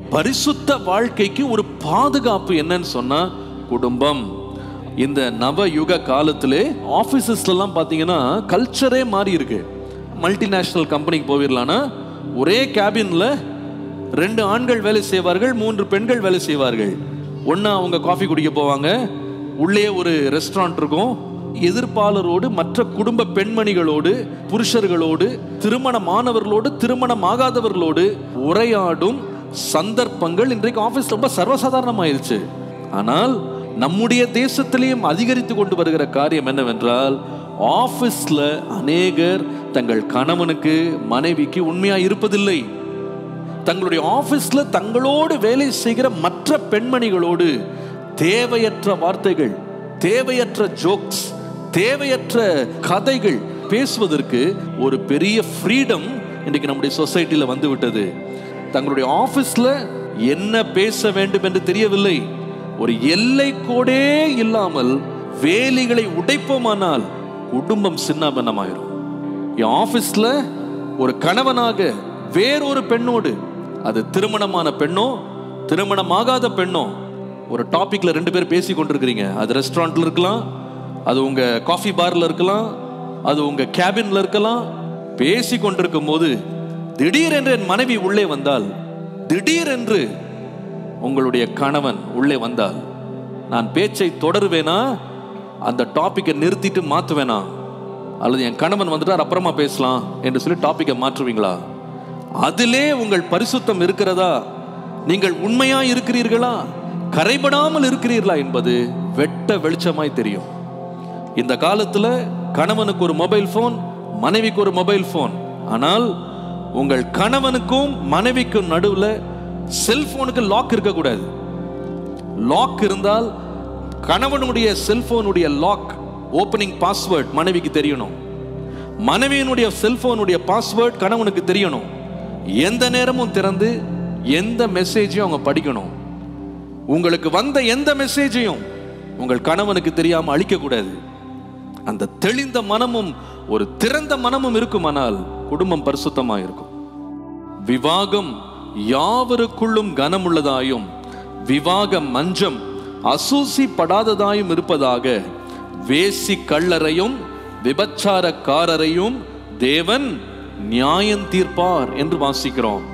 பரிசுத்த வாழ்க்கைக்கு ஒரு பாதுகாப்பு என்னன்னு சொன்னா குடும்பம் இந்த நவ யுக காலத்திலே ஆபீசஸ்லாம் பார்த்தீங்கன்னா கல்ச்சரே மாறி இருக்கு மல்டிநேஷனல் கம்பெனிக்கு போயிடலான்னா ஒரே கேபின்ல ரெண்டு ஆண்கள் வேலை செய்வார்கள் மூன்று பெண்கள் வேலை செய்வார்கள் ஒண்ணா அவங்க காஃபி குடிக்க போவாங்க உள்ளே ஒரு ரெஸ்டாரண்ட் இருக்கும் எதிர்ப்பாளரோடு மற்ற குடும்ப பெண்மணிகளோடு புருஷர்களோடு திருமணமானவர்களோடு திருமணம் ஆகாதவர்களோடு உரையாடும் சந்தர்ப்பங்கள் இன்றைக்கு ஆபீஸ் ரொம்ப சர்வசாதாரணமாயிருச்சு ஆனால் நம்முடைய தேசத்திலேயும் அதிகரித்து கொண்டு வருகிற காரியம் என்னவென்றால் ஆபீஸ்ல அநேகர் தங்கள் கணவனுக்கு மனைவிக்கு உண்மையா இருப்பதில்லை தங்களுடைய ஆபீஸ்ல தங்களோடு வேலை செய்கிற மற்ற பெண்மணிகளோடு தேவையற்ற வார்த்தைகள் தேவையற்ற ஜோக்ஸ் தேவையற்ற கதைகள் பேசுவதற்கு ஒரு பெரிய ஃப்ரீடம் இன்றைக்கு நம்முடைய சொசைட்டில வந்து விட்டது தங்களுடைய ஆபீஸ்ல என்ன பேச வேண்டும் என்று தெரியவில்லை ஒரு எல்லை கோடே இல்லாமல் வேலிகளை உடைப்போமானால் குடும்பம் சின்னாபன்னமாயிரும் என் ஆபீஸ்ல ஒரு கணவனாக வேறொரு பெண்ணோடு அது திருமணமான பெண்ணோ திருமணமாகாத பெண்ணோ ஒரு டாபிக்ல ரெண்டு பேர் பேசி கொண்டிருக்கிறீங்க அது ரெஸ்டாரண்ட்ல இருக்கலாம் அது உங்க காஃபி பார்ல இருக்கலாம் அது உங்க கேபின்ல இருக்கலாம் பேசி கொண்டிருக்கும் போது திடீரென்று என் மனைவி உள்ளே வந்தால் திடீரென்று உங்களுடைய கணவன் உள்ளே வந்தால் நான் பேச்சை தொடருவேனா அந்த டாபிக்கை நிறுத்திட்டு மாத்துவேனா அல்லது என் கணவன் வந்துட்டார் அப்புறமா பேசலாம் என்று சொல்லி டாபிக்கை மாற்றுவீங்களா அதிலே உங்கள் பரிசுத்தம் இருக்கிறதா நீங்கள் உண்மையா இருக்கிறீர்களா கரைபடாமல் இருக்கிறீர்களா என்பது வெட்ட வெளிச்சமாய் தெரியும் இந்த காலத்துல கணவனுக்கு ஒரு மொபைல் ஃபோன் மனைவிக்கு ஒரு மொபைல் ஃபோன் ஆனால் உங்கள் கணவனுக்கும் மனைவிக்கும் நடுவுல செல்போனுக்கு லாக் இருக்கக்கூடாது லாக் இருந்தால் கணவனுடைய செல்போனுடைய லாக் ஓப்பனிங் பாஸ்வேர்ட் மனைவிக்கு தெரியணும் மனைவியினுடைய செல்போனுடைய பாஸ்வேர்ட் கணவனுக்கு தெரியணும் எந்த நேரமும் திறந்து எந்த மெசேஜையும் அவங்க படிக்கணும் உங்களுக்கு வந்த எந்த மெசேஜையும் உங்கள் கணவனுக்கு தெரியாம அழிக்க கூடாது அந்த தெளிந்த மனமும் ஒரு திறந்த மனமும் இருக்குமானால் குடும்பம் பரிசுத்தமா இருக்கும் விவாகம் யாவருக்குள்ளும் கனமுள்ளதாயும் விவாக மஞ்சம் அசூசிப்படாததாயும் இருப்பதாக வேசி கள்ளரையும் விபச்சாரக்காரரையும் தேவன் நியாயம் தீர்ப்பார் என்று வாசிக்கிறோம்